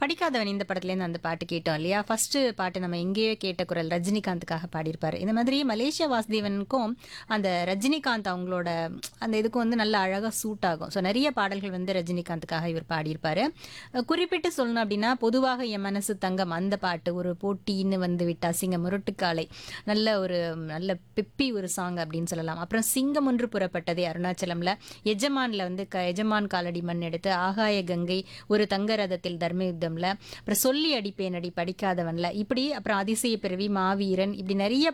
படிக்காதவன் இந்த படத்துலேருந்து அந்த பாட்டு கேட்டோம் இல்லையா ஃபர்ஸ்ட் பாட்டு நம்ம எங்கேயோ கேட்ட குரல் ரஜினிகாந்துக்காக பாடியிருப்பாரு இந்த மாதிரி மலேசியா வாசுதேவனுக்கும் அந்த ரஜினிகாந்த் அவங்களோட அந்த இதுக்கும் வந்து நல்ல அழகாக சூட் ஆகும் ஸோ நிறைய பாடல்கள் வந்து ரஜினிகாந்துக்காக இவர் பாடியிருப்பாரு அஹ் குறிப்பிட்டு சொல்லணும் அப்படின்னா பொதுவாக என் மனசு தங்கம் அந்த பாட்டு ஒரு போட்டின்னு வந்து விட்டா சிங்க முரட்டுக்காலை நல்ல ஒரு நல்ல பிப்பி ஒரு சாங் அப்படின்னு சொல்லலாம் அப்புறம் சிங்கம் ஒன்று புறப்பட்டதே அருணாச்சலம்ல எஜமான்ல வந்து க எஜமான் காலடி மண் எடுத்து ஆகாய கங்கை ஒரு தங்க ரதத்தில் தர்ம யுத்தம்ல அப்புறம் சொல்லி அடிப்பேன் அடி படிக்காதவன்ல இப்படி அப்புறம் அதிசய பிறவி மாவீரன் இப்படி நிறைய